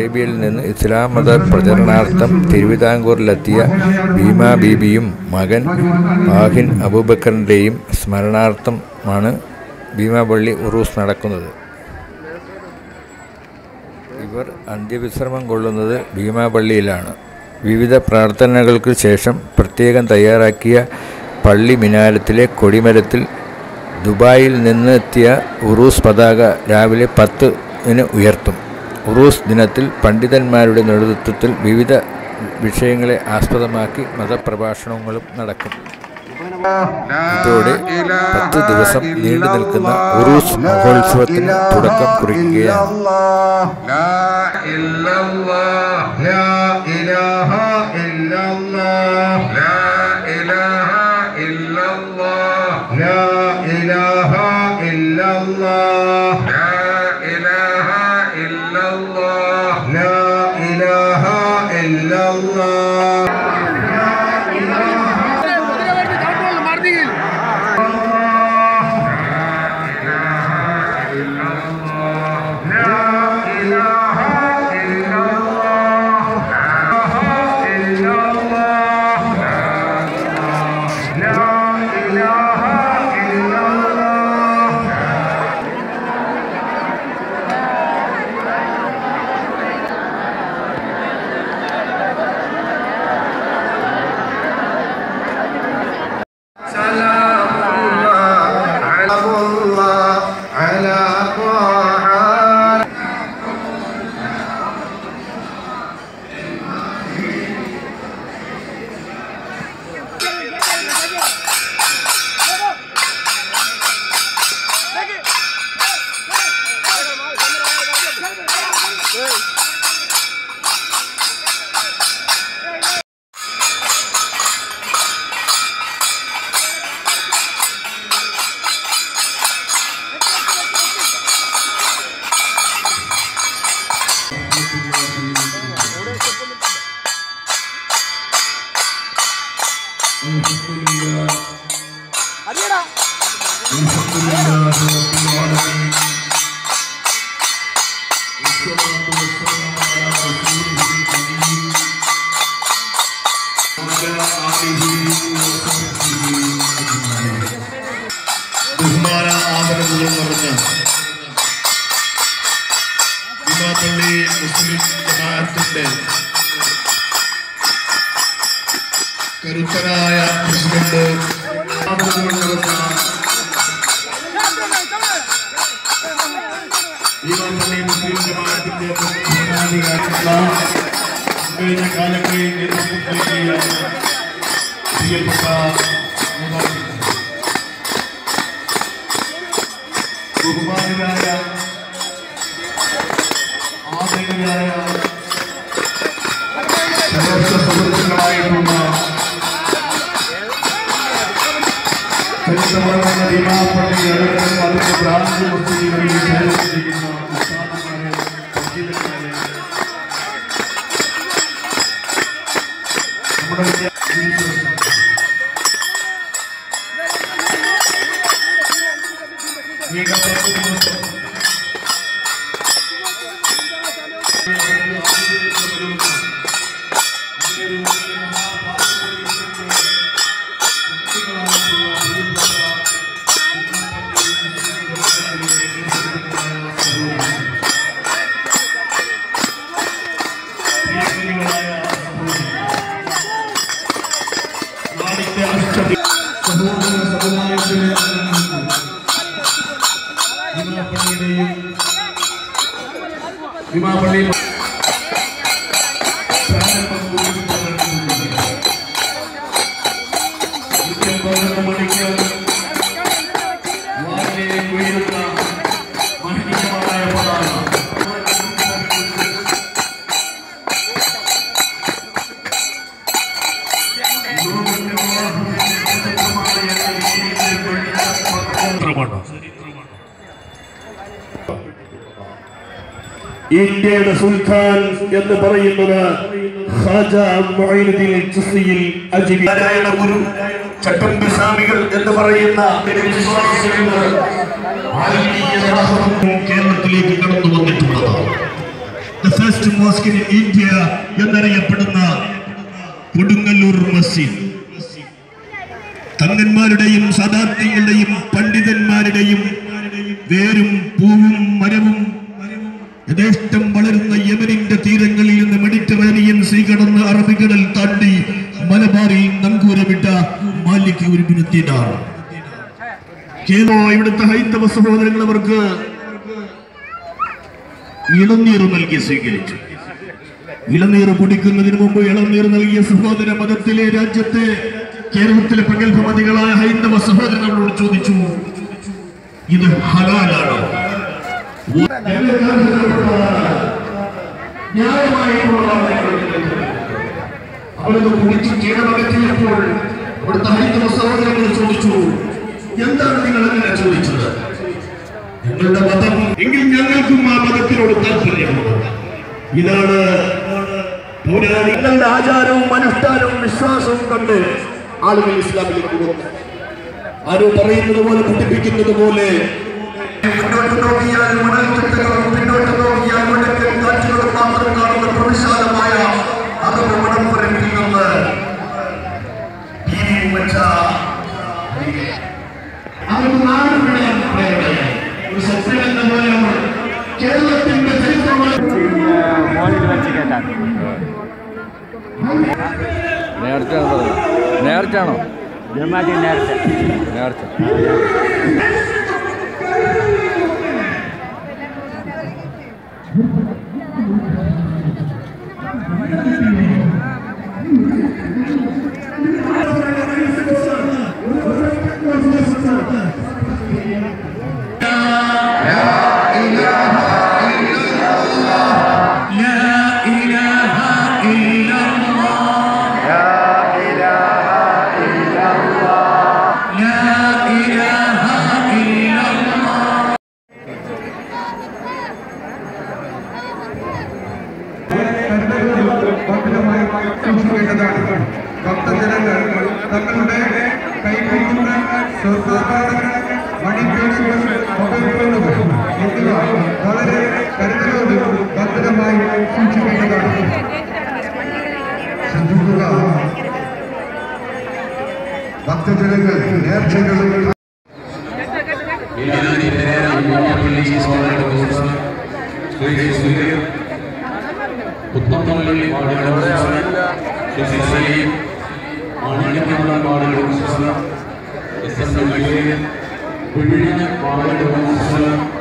അറേബ്യയിൽ നിന്ന് ഇസ്ലാം മത പ്രചരണാർത്ഥം തിരുവിതാംകൂറിലെത്തിയ ഭീമാ ബീബിയും മകൻ വാഹിൻ അബൂബക്കറിൻ്റെയും സ്മരണാർത്ഥമാണ് ഭീമാപള്ളി ഉറൂസ് നടക്കുന്നത് ഇവർ അന്ത്യവിശ്രമം കൊള്ളുന്നത് ഭീമാപള്ളിയിലാണ് വിവിധ പ്രാർത്ഥനകൾക്ക് ശേഷം പ്രത്യേകം തയ്യാറാക്കിയ പള്ളി മിനാരത്തിലെ കൊടിമരത്തിൽ ദുബായിൽ നിന്ന് എത്തിയ ഉറൂസ് പതാക രാവിലെ പത്തിന് ഉയർത്തും ഉറൂസ് ദിനത്തിൽ പണ്ഡിതന്മാരുടെ നേതൃത്വത്തിൽ വിവിധ വിഷയങ്ങളെ ആസ്പദമാക്കി മതപ്രഭാഷണങ്ങളും നടക്കും ഇതോടെ പത്ത് ദിവസം നീണ്ടു നിൽക്കുന്ന ഉറൂസ് മഹോത്സവത്തിന് തുടക്കം കുറിക്കുകയാണ് لا إلا الله لا إله إلا الله لا إله إلا الله لا إله إلا الله لا إله إلا الله لا إله إلا الله سلام الله على الله على طه ബഹുമാന ആദരവുകൾ നിറഞ്ഞ ഭീമാപള്ളി മുസ്ലിം ജമാഅത്തിന്റെ കരുത്തരായ പ്രസിഡന്റ് ആദരവുകൾ നിറഞ്ഞ ഭീമാപള്ളി മുസ്ലിം ജമാഅത്തിന്റെ ഭരണാധികാരികളായ കഴിഞ്ഞ കാലങ്ങളിൽ നേതൃത്വം നൽകിയ പ്രിയപ്പെട്ട നേതാക്കൾ ബഹുമാനരായ ആദരണീയരായ സമസ്ത സുഹൃത്തുക്കളായിട്ടുള്ള ചരിത്രപരമായ ഭീമാപള്ളി അടക്കം അതിന്റെ ബ്രാഞ്ച് മസ്ജിദുകളിൽ ചേർന്നിരിക്കുന്ന ഉസ്താദുമാരെ പണ്ഡിതന്മാരെ നമ്മുടെ വിദ്യാഭ്യാസം ಈಗ ಪ್ರತಿ ದಿವಸ സഹോദര സമുദായത്തിലെ ഭീമാപള്ളിയുടെയും ഭീമാപള്ളിയിൽ കൃത്യം പതിനൊന്ന് മണിക്ക് വാനിലേക്ക് ഉയരുന്ന മഹനീയമായ പതാക ഇന്ത്യയുടെ സുൽത്താൻ എന്ന് പറയുന്നത് ഖാജ മുഈനുദ്ദീൻ ചിസ്തിയിൽ അജ്മി നാരായണ ഗുരു ചട്ടമ്പി സ്വാമികൾ എന്ന് പറയുന്ന വിശ്വാസികൾ ആത്മീയ ശാസ്ത്രം കേരളത്തിലേക്ക് കടന്നു വന്നിട്ടുള്ളത് The first mosque in India എന്നറിയപ്പെടുന്ന കൊടുങ്ങല്ലൂർ മസ്ജിദ് തങ്ങന്മാരുടെയും സദാർത്ഥികളുടെയും പണ്ഡിതന്മാരുടെയും വേരും പൂവും മരവും യഥേഷ്ടം വളരുന്ന യമനിന്റെ തീരങ്ങളിൽ നിന്ന് മെഡിറ്ററേനിയൻ സീ കടന്ന് അറബിക്കടൽ താണ്ടി മലബാറിൽ നങ്കൂരമിട്ട മാലിക് ഒരു ബിനുദ്ദീനാണ് കേരള ഇവിടുത്തെ ഹൈന്ദവ സഹോദരങ്ങൾ അവർക്ക് ഇളനീർ നൽകി സ്വീകരിച്ചു ഇളനീർ കുടിക്കുന്നതിന് മുമ്പ് ഇളനീർ നൽകിയ സഹോദര മതത്തിലെ രാജ്യത്തെ കേരളത്തിലെ പ്രഗത്ഭമതികളായ ഹൈന്ദവ സഹോദരങ്ങളോട് ചോദിച്ചു ഇത് ഹലാലാണോ അവരത് കുടിച്ച് കീഴടക്കിയപ്പോൾ ഇവിടുത്തെ ഹൈന്ദവ സഹോദരങ്ങൾ ചോദിച്ചു എന്താണ് നിങ്ങൾ അങ്ങനെ ചോദിച്ചത് ഞങ്ങളുടെ മതം എങ്കിൽ ഞങ്ങൾക്കും ആ മതത്തിനോട് താല്പര്യമുണ്ട് ഇതാണ് പൗരാണികളുടെ ആചാരവും അനുഷ്ഠാനവും വിശ്വാസവും കണ്ട് ആളുകൾ ഇസ്ലാമിലേക്ക് പോകുന്നത് ആരോ പറയുന്നത് പോലെ പഠിപ്പിക്കുന്നത് പോലെ മുന്നോട്ട് നോക്കിയാൽ മണൽത്തിട്ടകളും പിന്നോട്ട് നോക്കിയാൽ മണക്കൽ കാറ്റുകളും മാത്രം കാണുന്ന പ്രവിശാലമായ അറിവ് മണപ്പുരത്തിൽ നിന്ന് ഈ വെച്ച അവർക്ക് നാട് വിടാൻ പ്രേരണയായി ഒരു സ്വപ്നം എന്ന പോലെ അവർ കേരളത്തിന്റെ ചരിത്രങ്ങൾ നേർച്ചയാണോ പറഞ്ഞത് നേർച്ചയാണോ നേർച്ച ഭദ്രമായി സൂക്ഷിക്കേണ്ടതാണ് ഭക്തജനങ്ങൾ തങ്ങളുടെ കൈവയ്ക്കുന്ന സ്വർണ്ണാഭരണങ്ങൾ മണിപ്പേശുകൾ മൊബൈൽ ഫോണുകൾ എന്നിവ വളരെ കരുതലോട് ഭദ്രമായി സൂക്ഷിക്കേണ്ടതാണ് ശ്രദ്ധിക്കുക ഭക്തജനങ്ങൾ നേർച്ചകളും പുത്തമ്പള്ളി പാടുകളുടെ സുശീലയും മാണിക്യമുള്ള പാടുകളും എസ് എസ് എം പിഴിഞ്ഞ പാടുകളും